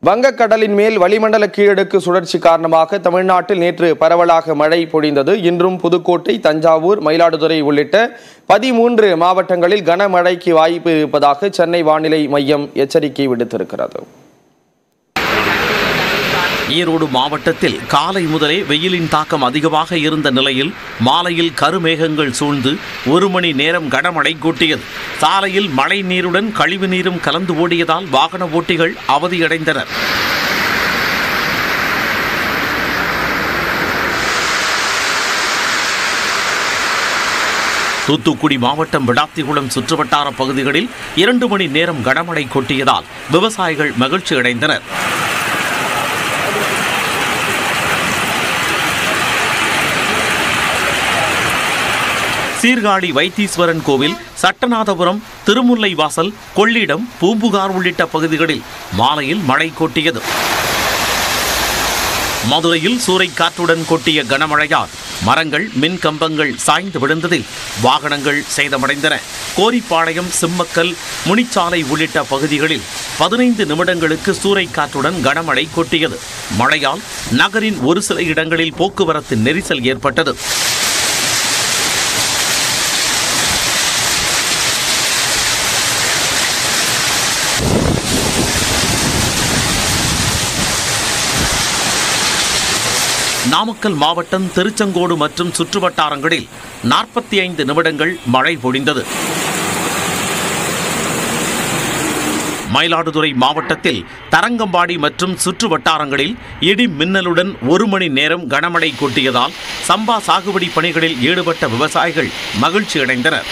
வங்கக்கடலின் மேல் வளிமண்டல கீழடுக்கு சுழற்சி காரணமாக தமிழ்நாட்டில் நேற்று பரவலாக மழை பொழிந்தது இன்றும் புதுக்கோட்டை தஞ்சாவூர் மயிலாடுதுறை உள்ளிட்ட பதிமூன்று மாவட்டங்களில் கனமழைக்கு வாய்ப்பு இருப்பதாக சென்னை வானிலை மையம் எச்சரிக்கை விடுத்திருக்கிறது ஈரோடு மாவட்டத்தில் காலை முதலே வெயிலின் தாக்கம் அதிகமாக இருந்த நிலையில் மாலையில் கருமேகங்கள் சூழ்ந்து ஒரு மணி நேரம் கனமழை கூட்டியது சாலையில் மழை நீருடன் கழிவு நீரும் கலந்து ஓடியதால் வாகன ஓட்டிகள் அவதியடைந்தனர் தூத்துக்குடி மாவட்டம் விடாத்திகுளம் சுற்றுவட்டார பகுதிகளில் இரண்டு மணி நேரம் கனமழை கொட்டியதால் விவசாயிகள் மகிழ்ச்சி அடைந்தனர் சீர்காழி வைத்தீஸ்வரன் கோவில் சட்டநாதபுரம் திருமுல்லை வாசல் கொள்ளிடம் பூம்புகார் உள்ளிட்ட பகுதிகளில் மாலையில் மழை கொட்டியது மதுரையில் சூறைக்காற்றுடன் கொட்டிய கனமழையால் மரங்கள் மின் கம்பங்கள் சாய்ந்து விழுந்ததில் வாகனங்கள் சேதமடைந்தன கோரிப்பாளையம் சிம்மக்கல் முனிச்சாலை உள்ளிட்ட பகுதிகளில் பதினைந்து நிமிடங்களுக்கு சூறைக்காற்றுடன் கனமழை கொட்டியது மழையால் நகரின் ஒரு சில இடங்களில் போக்குவரத்து நெரிசல் ஏற்பட்டது நாமக்கல் மாவட்டம் திருச்செங்கோடு மற்றும் சுற்றுவட்டாரங்களில் நாற்பத்தி ஐந்து நிமிடங்கள் மழை பொழிந்தது மயிலாடுதுறை மாவட்டத்தில் தரங்கம்பாடி மற்றும் சுற்று வட்டாரங்களில் இடி மின்னலுடன் ஒரு மணி நேரம் கனமழை கொட்டியதால் சம்பா சாகுபடி பணிகளில் ஈடுபட்ட விவசாயிகள் மகிழ்ச்சி அடைந்தனர்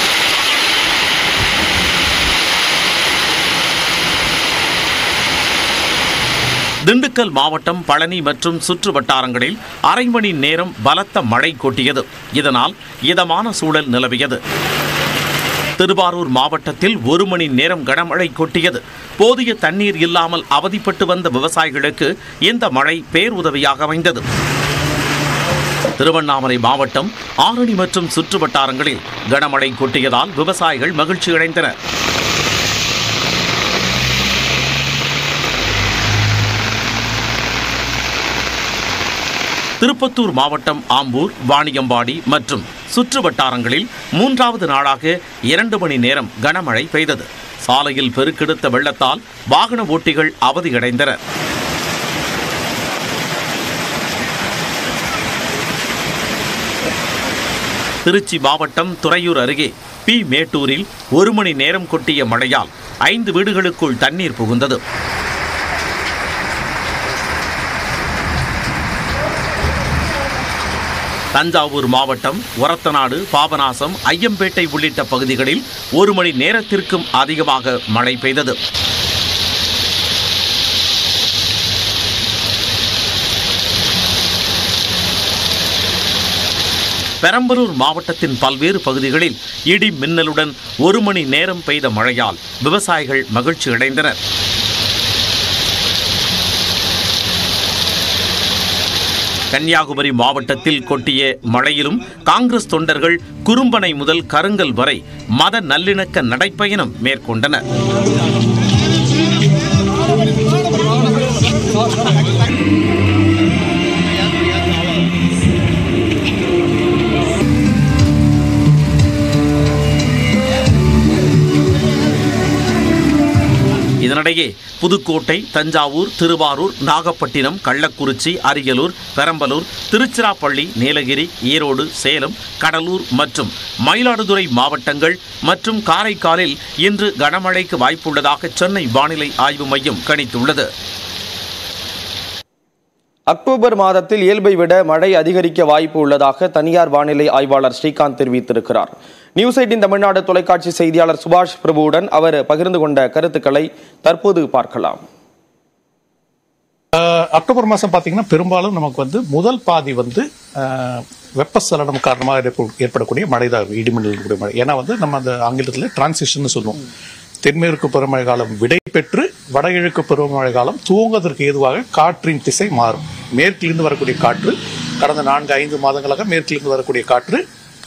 திண்டுக்கல் மாவட்டம் பழனி மற்றும் சுற்று வட்டாரங்களில் அரை மணி நேரம் பலத்த மழை கொட்டியது இதனால் இதமான சூழல் நிலவியது திருவாரூர் மாவட்டத்தில் ஒரு மணி நேரம் கனமழை கொட்டியது போதிய தண்ணீர் இல்லாமல் அவதிப்பட்டு வந்த விவசாயிகளுக்கு இந்த மழை பேருதவியாக அமைந்தது திருவண்ணாமலை மாவட்டம் ஆரணி மற்றும் சுற்று வட்டாரங்களில் கனமழை கொட்டியதால் விவசாயிகள் மகிழ்ச்சியடைந்தனர் திருப்பத்தூர் மாவட்டம் ஆம்பூர் வாணியம்பாடி மற்றும் சுற்று வட்டாரங்களில் மூன்றாவது நாளாக இரண்டு மணி நேரம் கனமழை பெய்தது சாலையில் பெருக்கெடுத்த வெள்ளத்தால் வாகன ஓட்டிகள் அவதியடைந்தனர் திருச்சி மாவட்டம் துறையூர் அருகே பி மேட்டூரில் ஒரு மணி நேரம் கொட்டிய மழையால் ஐந்து வீடுகளுக்குள் தண்ணீர் புகுந்தது தஞ்சாவூர் மாவட்டம் ஒரத்தநாடு பாபநாசம் ஐயம்பேட்டை உள்ளிட்ட பகுதிகளில் ஒரு மணி நேரத்திற்கும் அதிகமாக மழை பெய்தது பெரம்பலூர் மாவட்டத்தின் பல்வேறு பகுதிகளில் இடி மின்னலுடன் ஒரு மணி நேரம் பெய்த மழையால் விவசாயிகள் மகிழ்ச்சி அடைந்தனர் கன்னியாகுமரி மாவட்டத்தில் கொட்டிய மழையிலும் காங்கிரஸ் தொண்டர்கள் குறும்பனை முதல் கருங்கல் வரை மத நல்லிணக்க நடைப்பயணம் மேற்கொண்டனர் இதனிடையே புதுக்கோட்டை தஞ்சாவூர் திருவாரூர் நாகப்பட்டினம் கள்ளக்குறிச்சி அரியலூர் பெரம்பலூர் திருச்சிராப்பள்ளி நீலகிரி ஈரோடு சேலம் கடலூர் மற்றும் மயிலாடுதுறை மாவட்டங்கள் மற்றும் காரைக்காலில் இன்று கனமழைக்கு வாய்ப்புள்ளதாக சென்னை வானிலை ஆய்வு மையம் கணித்துள்ளது அக்டோபர் மாதத்தில் இயல்பை விட மழை அதிகரிக்க வாய்ப்பு உள்ளதாக தனியார் வானிலை ஆய்வாளர் ஸ்ரீகாந்த் தெரிவித்திருக்கிறார் நியூஸ் எயிட்டின் தமிழ்நாடு தொலைக்காட்சி செய்தியாளர் சுபாஷ் பிரபுவுடன் அவர் பகிர்ந்து கொண்ட கருத்துக்களை தற்போது பார்க்கலாம் அஹ் அக்டோபர் மாதம் பார்த்தீங்கன்னா பெரும்பாலும் நமக்கு வந்து முதல் பாதி வந்து அஹ், வெப்பச்சலனம் காரணமாக ஏற்ப- ஏற்படக்கூடிய மழை தான் இருக்கும், இடிமின்னல் கூடிய மழை ஏன்னா வந்து நம்ம அந்த ஆங்கிலத்தில் டிரான்சிஷன் சொல்லுவோம் தென்மேற்கு பருவமழை காலம் விடை பெற்று வடகிழக்கு பருவமழை காலம் துவங்குவதற்கு ஏதுவாக காற்றின் திசை மாறும் மேற்கிலிருந்து வரக்கூடிய காற்று கடந்த நான்கு ஐந்து மாதங்களாக மேற்கிலிருந்து வரக்கூடிய காற்று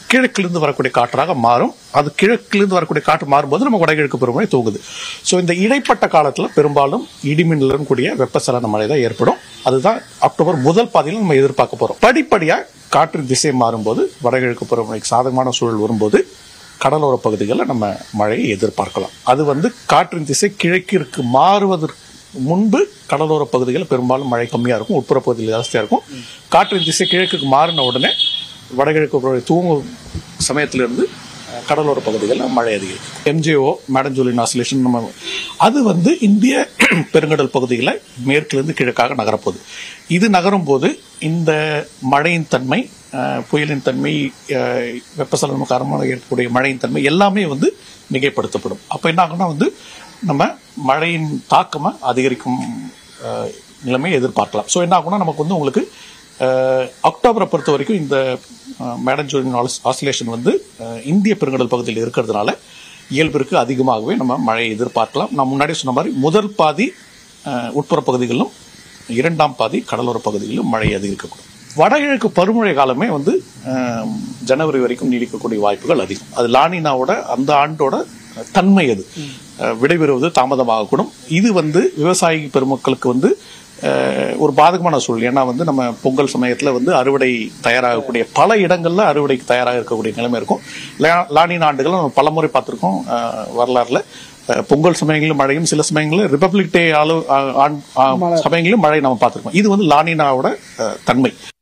கிழக்கிலிருந்து வரக்கூடிய காற்றாக மாறும் அது கிழக்கிலிருந்து வரக்கூடிய காற்று மாறும்போது நம்ம வடகிழக்கு பருவமழை தூங்குது ஸோ இந்த இடைப்பட்ட காலத்தில் பெரும்பாலும் இடிமின்னலுடன் கூடிய வெப்பசலன மழை தான் ஏற்படும் அதுதான் அக்டோபர் முதல் பாதியில் நம்ம எதிர்பார்க்க போறோம் படிப்படியாக காற்றின் திசை மாறும்போது வடகிழக்கு பருவமழைக்கு சாதகமான சூழல் வரும்போது கடலோர பகுதிகளில் நம்ம மழையை எதிர்பார்க்கலாம் அது வந்து காற்றின் திசை கிழக்கிற்கு மாறுவதற்கு முன்பு கடலோர பகுதிகளில் பெரும்பாலும் மழை கம்மியாக இருக்கும் உட்புற பகுதியில் ஜாஸ்தியாக இருக்கும் காற்றின் திசை கிழக்குக்கு மாறின உடனே வடகிழக்கு பருவமழை தூங்கும் சமயத்திலிருந்து அஹ், கடலோர பகுதிகளில் மழை அதிகரிக்கும் எம்ஜிஓ மேடம் ஜூலியன் ஆசிலேஷன் நம்ம அது வந்து இந்திய பெருங்கடல் பகுதியில் மேற்கிலிருந்து கிழக்காக நகரப்போகுது இது நகரும் போது இந்த மழையின் தன்மை அஹ், புயலின் தன்மை அஹ், வெப்பசலனம் காரணமாக ஏற்படக்கூடிய மழையின் தன்மை எல்லாமே வந்து மிகைப்படுத்தப்படும் அப்போ என்ன ஆகும்னா வந்து நம்ம மழையின் தாக்கமா அதிகரிக்கும் அஹ், நிலைமையை எதிர்பார்க்கலாம் ஸோ என்ன ஆகும்னா நமக்கு வந்து உங்களுக்கு அஹ், அக்டோபரை பொறுத்த வரைக்கும் இந்த மேடம் ஜூலியன் ஆசிலேஷன் வந்து அஹ், இந்திய பெருங்கடல் பகுதியில் இருக்கிறதுனால இயல்பிற்கு அதிகமாகவே நம்ம மழையை எதிர்பார்க்கலாம் நான் முன்னாடி சொன்ன மாதிரி முதல் பாதி அஹ், உட்புற பகுதிகளிலும் இரண்டாம் பாதி கடலோர பகுதிகளிலும் மழை அதிகரிக்கக்கூடும் வடகிழக்கு பருவமழை காலமே வந்து அஹ், ஜனவரி வரைக்கும் நீடிக்கக்கூடிய வாய்ப்புகள் அதிகம் அது லானினாவோட அந்த ஆண்டோட தன்மை அது அஹ், விடைபெறுவது தாமதமாகக்கூடும் இது வந்து விவசாயி பெருமக்களுக்கு வந்து அஹ், ஒரு பாதகமான சூழல் ஏன்னா வந்து நம்ம பொங்கல் சமயத்தில் வந்து அறுவடை தயாராகக்கூடிய பல இடங்கள்ல அறுவடைக்கு தயாராக இருக்கக்கூடிய நிலைமை இருக்கும் லா- லானின் ஆண்டுகள் நம்ம பலமுறை பார்த்துருக்கோம் அஹ், வரலாறுல அஹ், பொங்கல் சமயங்களிலும் மழையும் சில சமயங்களில் ரிபப்ளிக் டே ஆளு ஆ- ஆண்- ஆ- சமயங்களிலும் மழை நம்ம பார்த்துருக்கோம் இது வந்து லானினாவோட அஹ், தன்மை